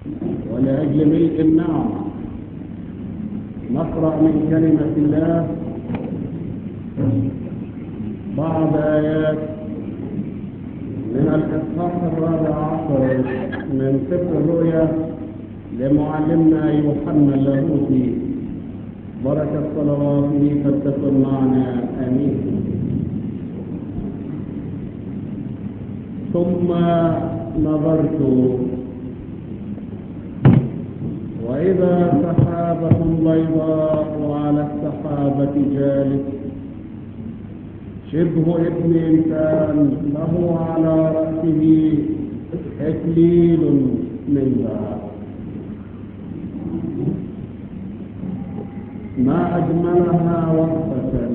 ولأجل ملء النعم نقرأ من كلمة الله بعض آيات من الإصحاح الرابع عشر من سفر الرؤيا لمعلمنا يوحنا اللاهوتي بركة صلواته فلتكن معنا آمين ثم نظرت وإذا سحابة بيضاء وعلى السحابة جالس شبه ابن إنسان له على رأسه إكليل من ذهب ما أجملها وقفة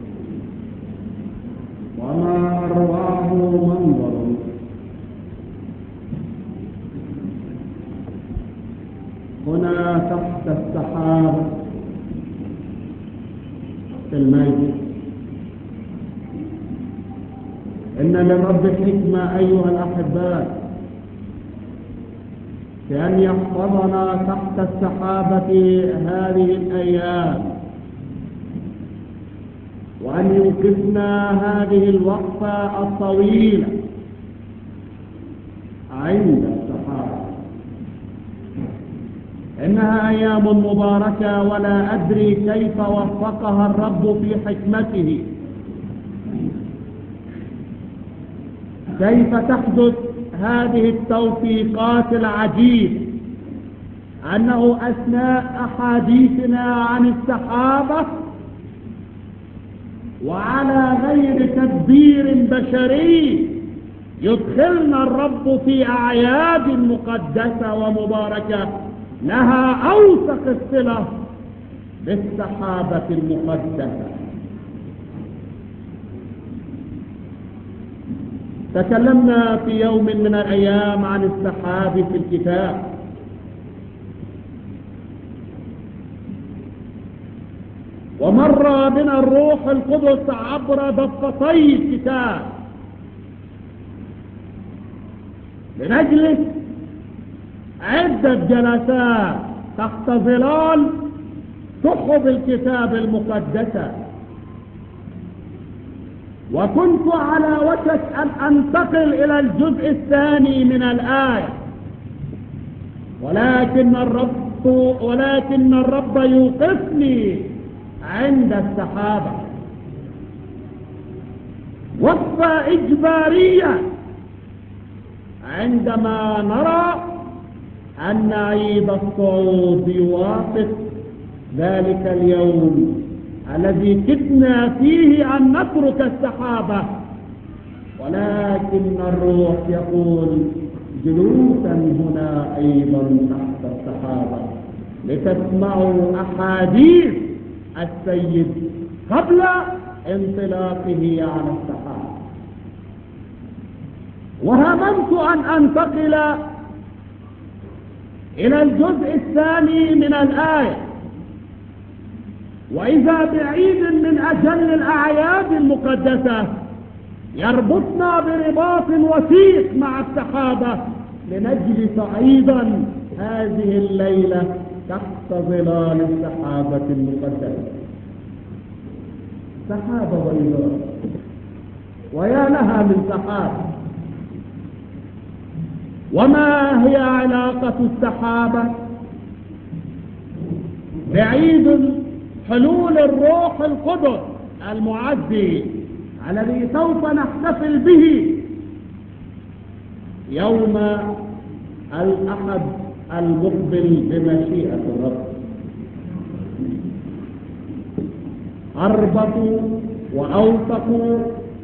وما أروعه منظر هنا تحت السحاب في الميت إن للرب حكمة أيها الأحباء بأن يحفظنا تحت السحابة هذه الأيام وأن يوقفنا هذه الوقفة الطويلة عند السحابة إنها أيام مباركة ولا أدري كيف وفقها الرب في حكمته كيف تحدث هذه التوفيقات العجيبة أنه أثناء أحاديثنا عن السحابة وعلى غير تدبير بشري يدخلنا الرب في أعياد مقدسة ومباركة لها أوثق الصلة بالسحابة المقدسة تكلمنا في يوم من الأيام عن السحاب في الكتاب ومر بنا الروح القدس عبر ضفتي الكتاب لنجلس عدة جلسات تحت ظلال سحب الكتاب المقدسة وكنت على وشك أن أنتقل إلى الجزء الثاني من الآية ولكن الرب ولكن الرب يوقفني عند السحابة وقفة إجبارية عندما نرى أن عيد الصعود يوافق ذلك اليوم الذي كدنا فيه أن نترك السحابة ولكن الروح يقول جلوسا هنا أيضا تحت السحابة لتسمعوا أحاديث السيد قبل انطلاقه على السحابة وهممت أن أنتقل إلى الجزء الثاني من الآية وإذا بعيد من أجل الأعياد المقدسة يربطنا برباط وثيق مع السحابة لنجلس أيضا هذه الليلة تحت ظلال السحابة المقدسة سحابة بيضاء ويا لها من سحابة وما هي علاقة السحابة بعيد حلول الروح القدس المعدي الذي سوف نحتفل به يوم الأحد المقبل بمشيئة الرب أربطوا وأوثقوا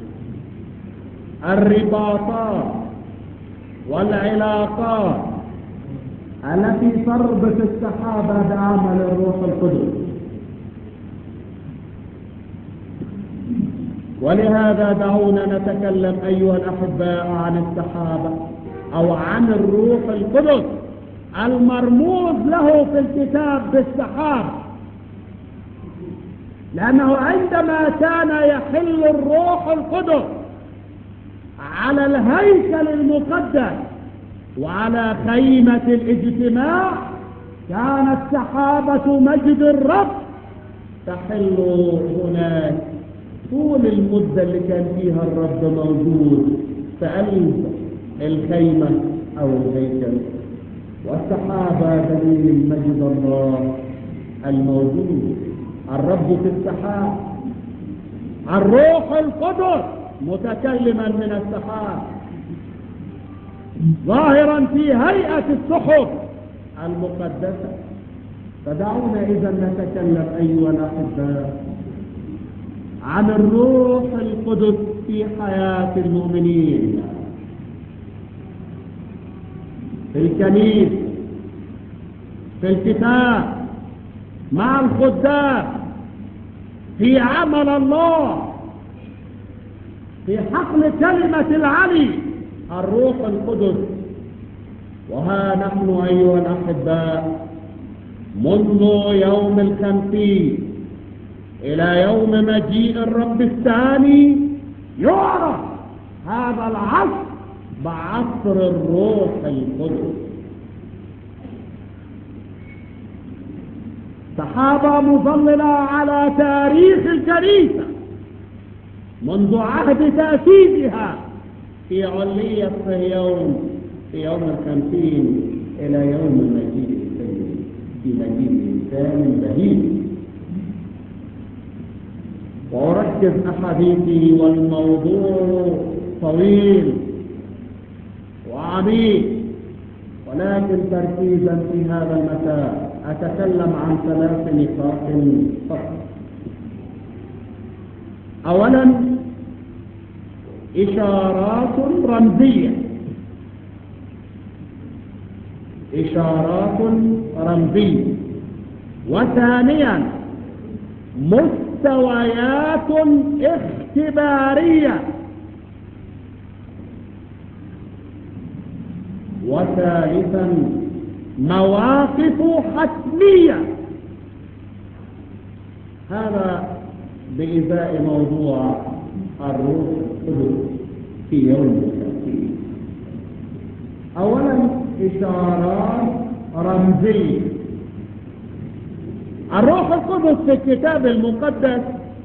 الرباطات والعلاقات التي تربط السحابة بعمل الروح القدس ولهذا دعونا نتكلم أيها الأحباء عن السحابة أو عن الروح القدس المرموز له في الكتاب بالسحابة لأنه عندما كان يحل الروح القدس على الهيكل المقدس وعلى خيمة الاجتماع كانت سحابة مجد الرب تحل هناك طول المدة اللي كان فيها الرب موجود في قلب الخيمة أو الهيكل والسحابة دليل مجد الله الموجود الرب في السحاب الروح القدس متكلما من السحاب ظاهرا في هيئة السحب المقدسة فدعونا إذا نتكلم أيها الأحباء عن الروح القدس في حياة المؤمنين في الكنيسة في الكتاب مع الخدام في عمل الله في حقل كلمة العلي الروح القدس وها نحن أيها الأحباء منذ يوم الخمسين إلى يوم مجيء الرب الثاني يعرف هذا العصر بعصر الروح القدس سحابة مظللة على تاريخ الكنيسة منذ عهد تأسيسها في علية صهيون في يوم الخمسين إلى يوم مجيء السيد في مجيء إنسان بهيم وأركز أحاديثي والموضوع طويل وعميق ولكن تركيزا في هذا المساء أتكلم عن ثلاث نقاط فقط أولا إشارات رمزية إشارات رمزية وثانيا مستويات اختبارية وثالثا مواقف حتمية هذا بإزاء موضوع الروح القدس في يوم الخمسين أولا إشارات رمزية الروح القدس في الكتاب المقدس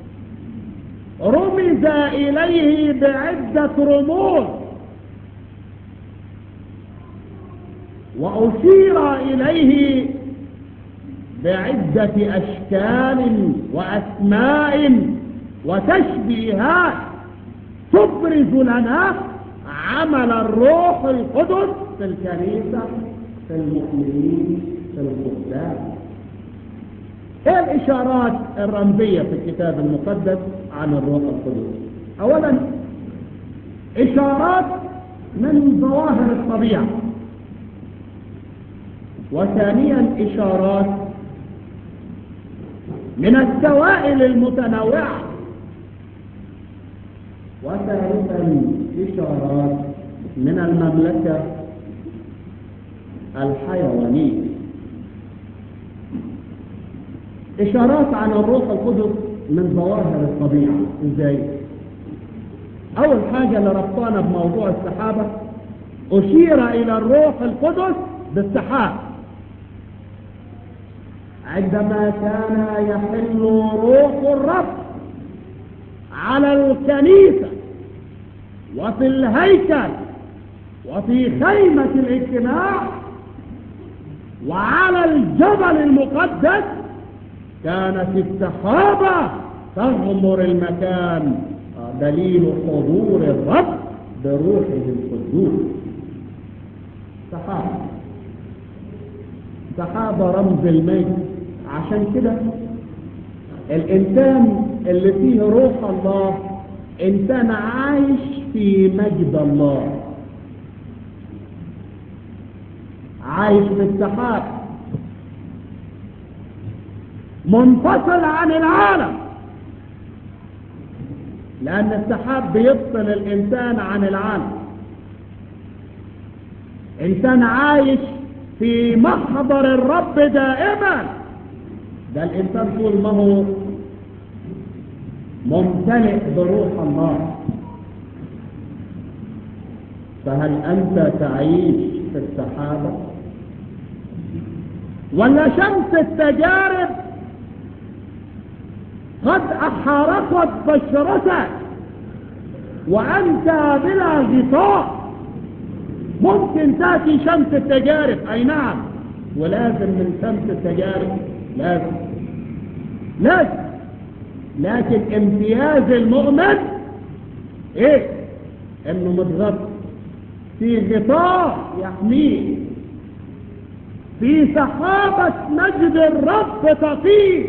رمز إليه بعدة رموز وأشير إليه بعدة أشكال وأسماء وتشبيهات تبرز لنا عمل الروح القدس في الكنيسة في المؤمنين في الخدام ايه الاشارات الرمزية في الكتاب المقدس عن الروح القدس اولا اشارات من ظواهر الطبيعة وثانيا اشارات من السوائل المتنوعة وثالثا إشارات من المملكة الحيوانية إشارات عن الروح القدس من ظواهر الطبيعة إزاي؟ أول حاجة اللي ربطانا بموضوع السحابة أشير إلى الروح القدس بالسحاب عندما كان يحل روح الرب على الكنيسة وفي الهيكل وفي خيمة الاجتماع وعلى الجبل المقدس كانت السحابة تغمر المكان دليل حضور الرب بروحه القدوس سحابة سحابة رمز المجد عشان كده الإنسان اللي فيه روح الله إنسان عايش في مجد الله عايش في السحاب منفصل عن العالم لأن السحاب بيفصل الإنسان عن العالم إنسان عايش في محضر الرب دائما ده الإنسان طول ما هو ممتلئ بروح الله فهل أنت تعيش السحابة ولا شمس التجارب قد أحرقت بشرتك وأنت بلا غطاء ممكن تأتي شمس التجارب أي نعم ولازم من شمس التجارب لازم لازم لكن امتياز المؤمن ايه انه متغطى في غطاء يحميه في سحابة مجد الرب تطير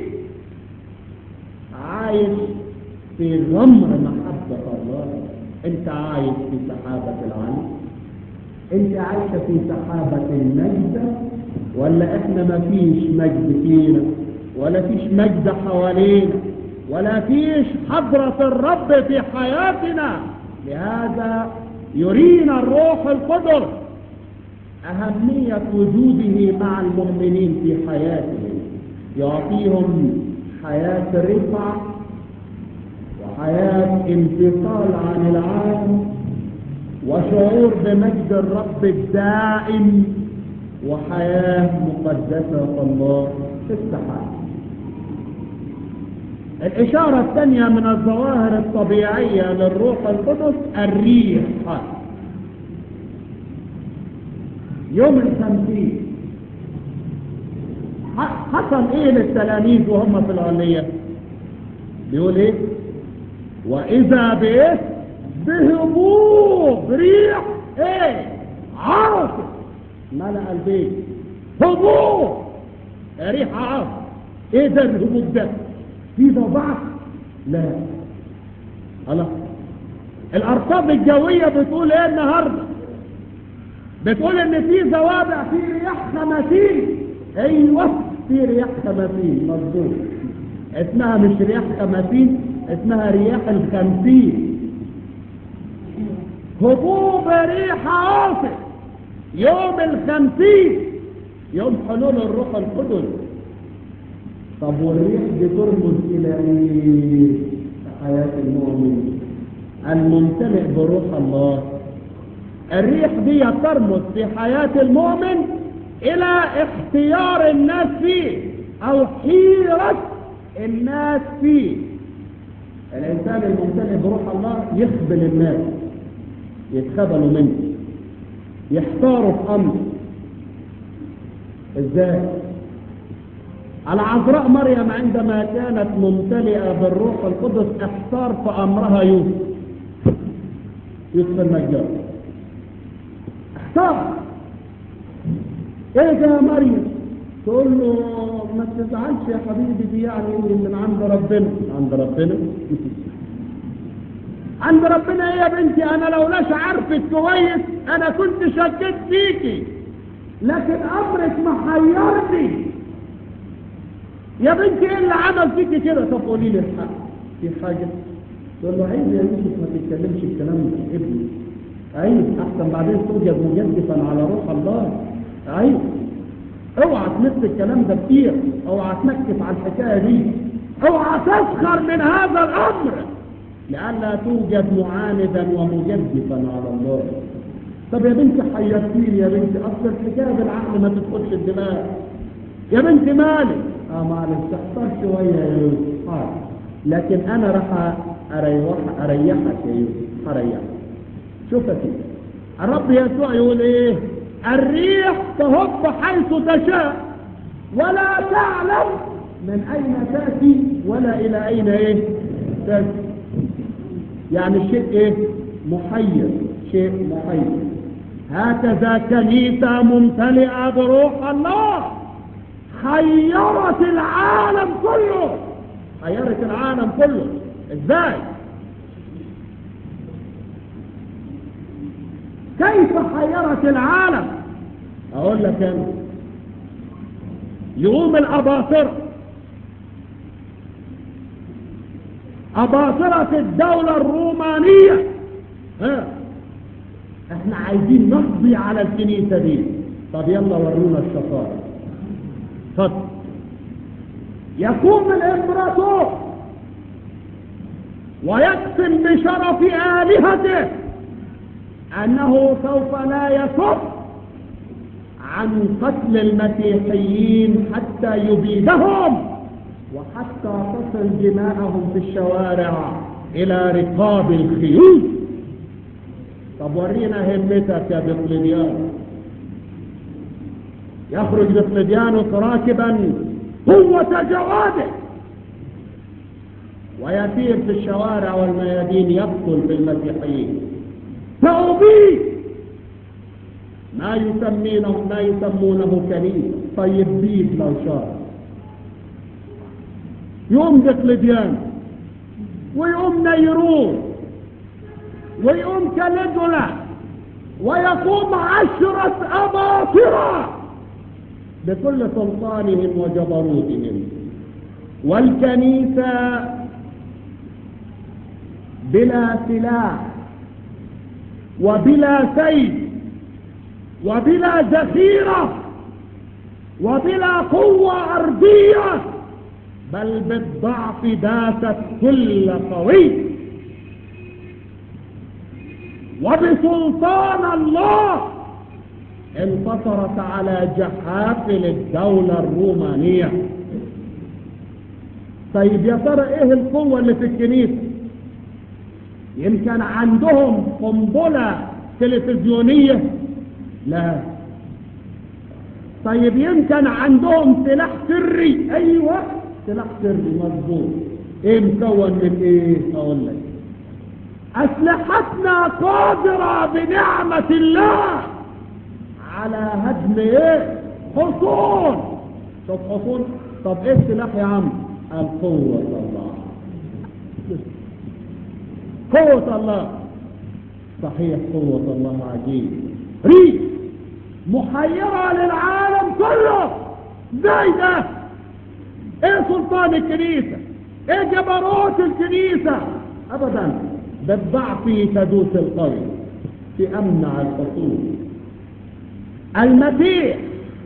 عايش في غمر محبة الله انت عايش في سحابة العلم انت عايشة في سحابة المجد ولا احنا ما فيش مجد فينا ولا فيش مجد حوالينا ولا فيش حضرة الرب في حياتنا لهذا يرينا الروح القدس أهمية وجوده مع المؤمنين في حياتهم يعطيهم حياة رفعة وحياة انفصال عن العالم وشعور بمجد الرب الدائم وحياة مقدسة الله في السحاب الإشارة الثانية من الظواهر الطبيعية للروح القدس الريح يوم الخمسين حصل ايه للتلاميذ وهم في العلية بيقول ايه واذا بايه بهبوب ريح ايه عاصف ملأ البيت هبوب ريح عاصف ايه ده الهبوب ده في ضبعف لا خلاص الارصاد الجوية بتقول ايه النهاردة بتقول ان في زوابع في رياح خماسين ايوه في رياح خماسين مظبوط اسمها مش رياح خماسين اسمها رياح الخمسين هبوب ريح عاصف يوم الخمسين يوم حلول الروح القدس طب والريح دي ترمز الى ايه حياة المؤمن الممتلئ بروح الله الريح دي ترمز في حياة المؤمن الى اختيار الناس فيه او حيرة الناس فيه الانسان الممتلئ بروح الله يقبل الناس يتخبلوا منه يحتاروا في امر ازاي العذراء مريم عندما كانت ممتلئة بالروح القدس احتار في امرها يوسف يوسف النجار احتار ايه ده يا مريم تقول له ما تزعلش يا حبيبي دي يعني من عند ربنا عند ربنا عند ربنا ايه يا بنتي انا لولاش عارفك كويس انا كنت شكيت فيكي لكن امرك محيرني يا بنتي ايه اللي عمل فيكي كده طب قولي لي الحق في حاجه تقول له عيب يا يوسف ما تتكلمش الكلام ده ابني عيب احسن بعدين توجد مجدفا على روح الله عيب اوعى تمس الكلام ده كتير اوعى تنكف على الحكايه دي اوعى تسخر من هذا الامر لئلا توجد معاندا ومجدفا على الله طب يا بنتي حيرتيني يا بنتي اصل الحكايه بالعقل ما تدخلش الدماغ يا بنتي مالك اه معلش تحتار شويه يا يوسف آه. لكن انا راح اريح اريحك يا يوسف اريحك شوف يا سيدي الرب يسوع يقول ايه الريح تهب حيث تشاء ولا تعلم من اين تاتي ولا الى اين ايه تاتي يعني الشيء ايه محير شيء محير هكذا كنيسة ممتلئة بروح الله خيرت العالم كله خيرت العالم كله ازاي كيف خيرت العالم اقول لك انا يقوم الاباطره أباطرة الدولة الرومانية ها احنا عايزين نقضي على الكنيسة دي طب يلا ورونا الشطارة اتفضل يقوم الامبراطور ويقسم بشرف آلهته أنه سوف لا يسب عن قتل المسيحيين حتى يبيدهم وحتى تصل دماءهم في الشوارع الى رقاب الخيول طب ورينا همتك يا بقلديان يخرج بقلديانوس راكبا قوة جواده ويسير في الشوارع والميادين يقتل في المسيحيين فأبيد ما يسمونه ما يسمونه كنيسة طيب بيد لو شاء يقوم دقلديان ويقوم نيرون ويقوم كاليجولا ويقوم عشرة أباطرة بكل سلطانهم وجبروتهم والكنيسة بلا سلاح وبلا سيف وبلا ذخيرة وبلا قوة أرضية بل بالضعف داست كل قوي وبسلطان الله انتصرت على جحافل الدولة الرومانية طيب يا ترى ايه القوة اللي في الكنيسة يمكن عندهم قنبلة تلفزيونية لا طيب يمكن عندهم سلاح سري ايوه سلاح سري مظبوط ايه مكون من ايه اقول لك اسلحتنا قادرة بنعمة الله على هدم ايه حصون شوف حصون طب ايه السلاح يا عم القوة الله قوة الله صحيح قوة الله عجيب ريح محيرة للعالم كله زي ده ايه سلطان الكنيسة ايه جبروت الكنيسة ابدا بالضعف تدوس القوي في امنع الحصول المسيح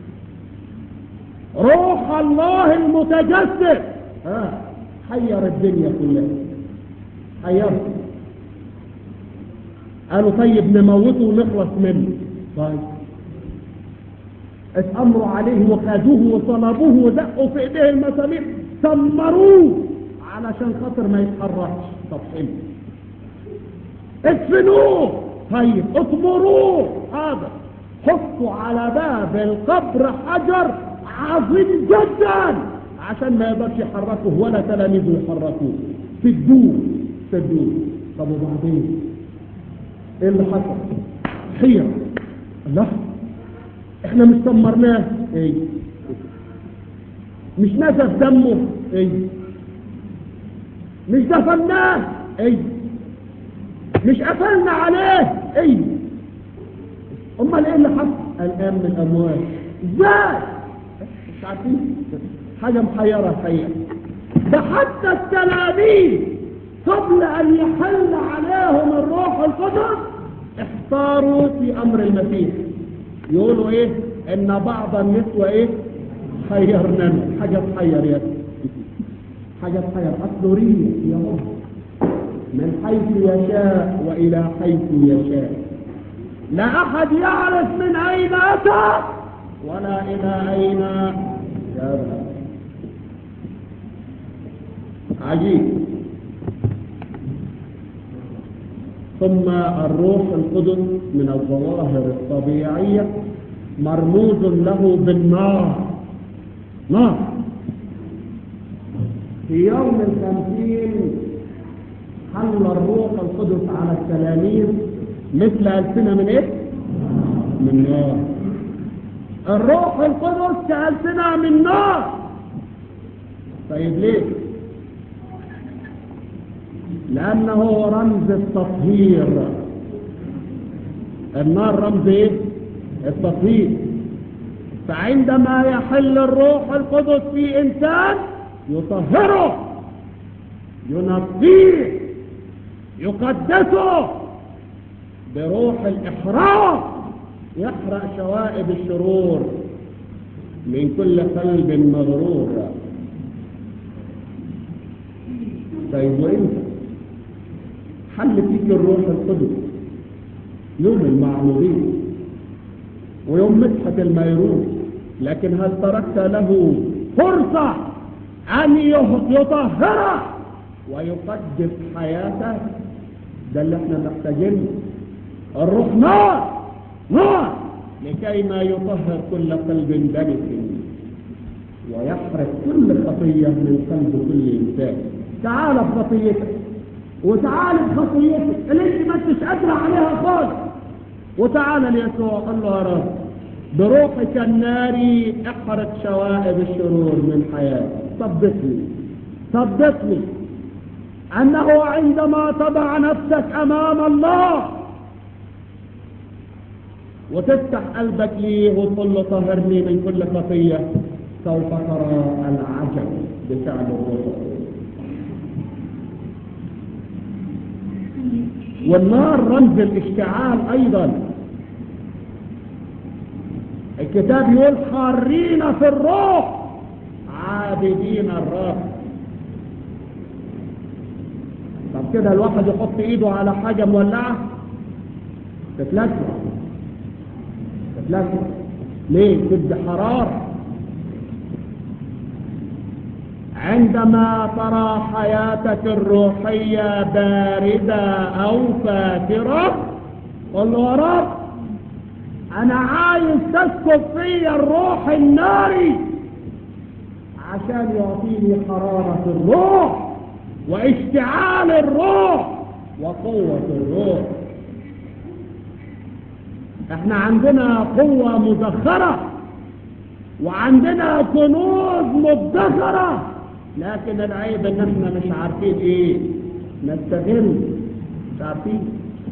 روح الله المتجسد ها حير الدنيا كلها حيرت قالوا طيب نموته ونخلص منه طيب اتأمروا عليه وخدوه وصلبوه ودقوا في ايديه المسامير سمروه علشان خاطر ما يتحركش طب حلو ادفنوه طيب اطمروه هذا حطوا على باب القبر حجر عظيم جدا عشان ما يقدرش يحركه ولا تلاميذه يحركوه سدوه سدوه طب وبعدين ايه اللي حصل حيرة الله احنا مش سمرناه ايه مش نزف دمه ايه مش دفناه ايه مش قفلنا عليه ايه امال ايه اللي حصل الان من الاموات ازاي مش عارفين حاجة محيرة الحقيقة ده حتى التلاميذ قبل ان يحل عليهم الروح القدس احتاروا في امر المسيح يقولوا ايه ان بعض النسوة ايه حيرنا حاجة تحير يا حاجة تحير اصله ريح يا رب من حيث يشاء والى حيث يشاء لا احد يعرف من اين اتى ولا الى اين يذهب عجيب ثم الروح القدس من الظواهر الطبيعية مرموز له بالنار نار في يوم الخمسين حل الروح القدس على التلاميذ مثل ألسنة من ايه؟ من نار الروح القدس كألسنة من نار طيب ليه؟ لأنه رمز التطهير النار رمز ايه؟ التطهير فعندما يحل الروح القدس في إنسان يطهره ينقيه يقدسه بروح الإحراق يحرق شوائب الشرور من كل قلب مغرور طيب وانت حل فيك الروح القدس يوم المعمودين ويوم مسحة الميرون لكن هل تركت له فرصة أن يطهر ويقدس حياته ده اللي احنا محتاجينه الروح نار نار لكي ما يطهر كل قلب دنس ويحرق كل خطية من قلب كل إنسان تعال بخطيتك وتعال بخطيتك اللي انت ما انتش قادرة عليها خالص وتعال ليسوع قال له يا رب بروحك الناري احرق شوائب الشرور من حياتي صدقني صدقني انه عندما تضع نفسك امام الله وتفتح قلبك ليه وتقول له طهرني من كل خطيه سوف ترى العجب بفعل الروح والنار رمز الاشتعال ايضا الكتاب يقول حارين في الروح عابدين الرب طب كده الواحد يحط ايده على حاجة مولعة تتلسع تتلسع ليه تدي حرارة عندما ترى حياتك الروحية باردة او فاترة قل له يا رب انا عايز تسكب في الروح الناري عشان يعطيني حرارة الروح واشتعال الروح وقوة الروح احنا عندنا قوة مدخرة وعندنا كنوز مدخرة لكن العيب ان احنا مش عارفين ايه نستغل مش عارفين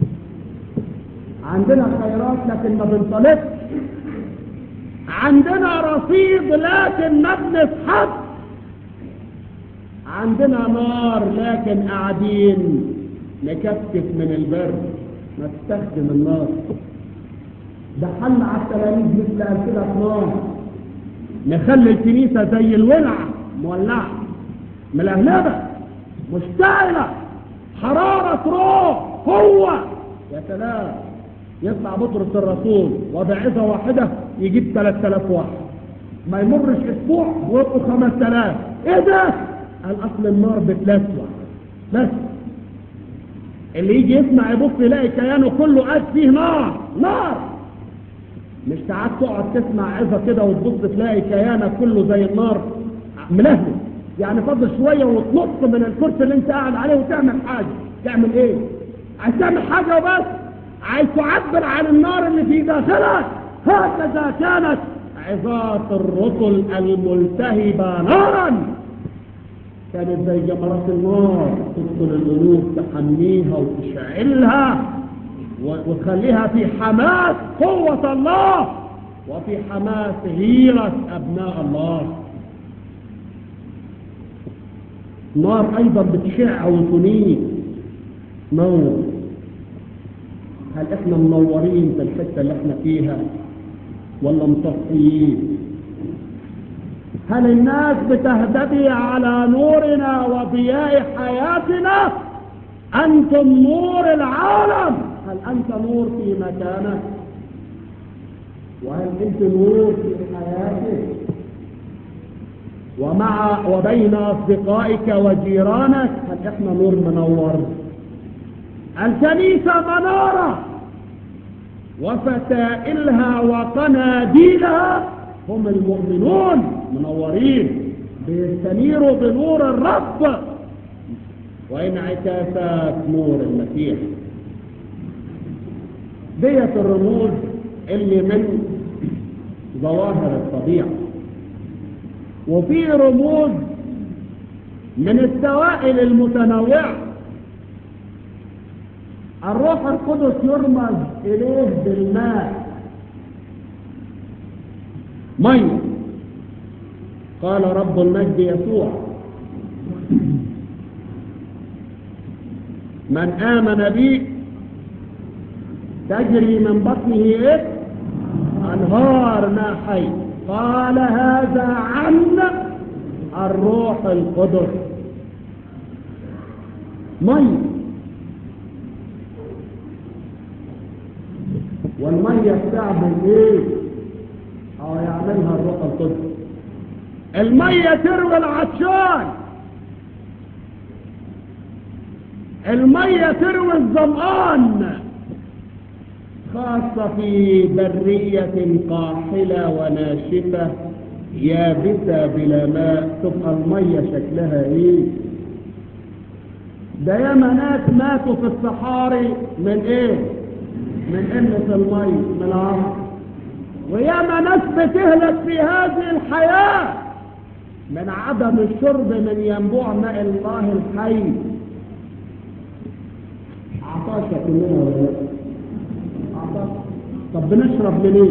عندنا خيرات لكن ما بنطلبش عندنا رصيد لكن ما بنسحب عندنا نار لكن قاعدين نكتف من البرد نستخدم النار ده حل على التلاميذ مثل كده نار نخلي الكنيسة زي الولعة مولعة ملهلبة مشتعلة حرارة روح قوة يا سلام يطلع بطرس الرسول وبعثة واحدة يجيب 3000 واحد ما يمرش اسبوع ويبقوا 5000 ايه ده قال اصل النار بتلسوع بس اللي يجي يسمع يبص يلاقي كيانه كله قاعد فيه نار نار مش ساعات تقعد تسمع عظه كده وتبص تلاقي كيانك كله زي النار ملهلب يعني فضل شويه وتنط من الكرسي اللي انت قاعد عليه وتعمل حاجه تعمل ايه عايز تعمل حاجه وبس عايز تعبر عن النار اللي في داخلك هكذا كانت عظات الرسل الملتهبه نارا كانت زي جمرات النار تدخل القلوب تحميها وتشعلها وتخليها في حماس قوة الله وفي حماس غيرة أبناء الله نار أيضا بتشع وتنير نور هل احنا منورين في الحتة اللي احنا فيها ولا مطفيين هل الناس بتهتدي على نورنا وضياء حياتنا أنتم نور العالم هل أنت نور في مكانك وهل أنت نور في حياتك ومع وبين أصدقائك وجيرانك هل إحنا نور منور الكنيسة منارة وفتائلها وقناديلها هم المؤمنون منورين بيستنيروا بنور الرب وانعكاسات نور المسيح ديت الرموز اللي من ظواهر الطبيعة وفي رموز من السوائل المتنوعة الروح القدس يرمز إليه بالماء مية قال رب المجد يسوع من آمن بي تجري من بطنه ايه انهار ماء حي قال هذا عن الروح القدس مي والمية بتعمل ايه او يعملها الروح القدس المية تروي العطشان المية تروي الظمآن خاصة في برية قاحلة وناشفة يابسة بلا ماء تبقى المية شكلها ايه ده ياما ناس ماتوا في الصحاري من ايه من قلة المية من العصر وياما ناس بتهلك في هذه الحياة من عدم الشرب من ينبوع ماء الله الحي عطاشة كلنا ولا لا عطاشة طب بنشرب منين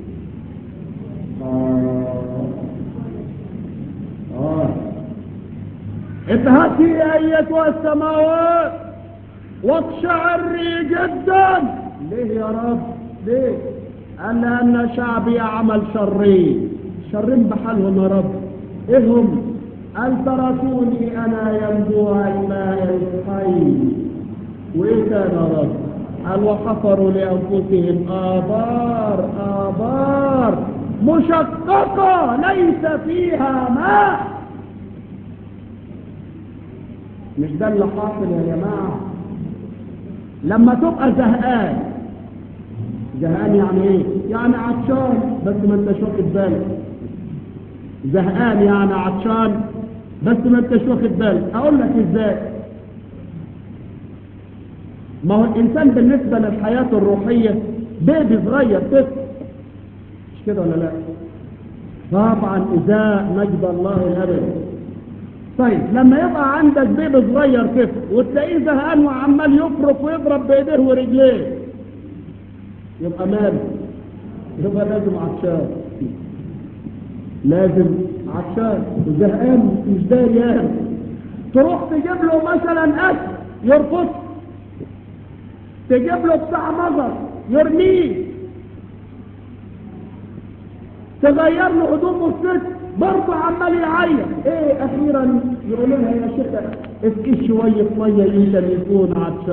آه آه ابهتي أيتها السماوات واقشعري جدا ليه يا رب ليه قال لأن شعبي عمل شرين شرين بحالهم يا رب ايه هم قال تركوني انا ينبوع الماء الحي وايه كان يا رب قال وحفروا لانفسهم ابار ابار مشققه ليس فيها ماء مش ده اللي حاصل يا جماعه لما تبقى زهقان زهقان يعني ايه يعني عطشان بس ما انتش واخد بالك زهقان يعني عطشان بس ما انتش واخد بالك اقول لك ازاي ما هو الانسان بالنسبه للحياه الروحيه بيبي صغير طفل مش كده ولا لا طبعا ازاء مجد الله الابد طيب لما يبقى عندك بيبي صغير طفل وتلاقيه زهقان وعمال يفرك ويضرب بايديه ورجليه يبقى ماله يبقى لازم عطشان لازم عطشان وزهقان مش داري يعني تروح تجيب له مثلا اكل يرفض تجيب له بتاع مظر يرميه تغير له هدومه الست برضه عمال يعيط ايه اخيرا يقولوا لها يا شيخه اسقي شويه ميه يمكن يكون عطشان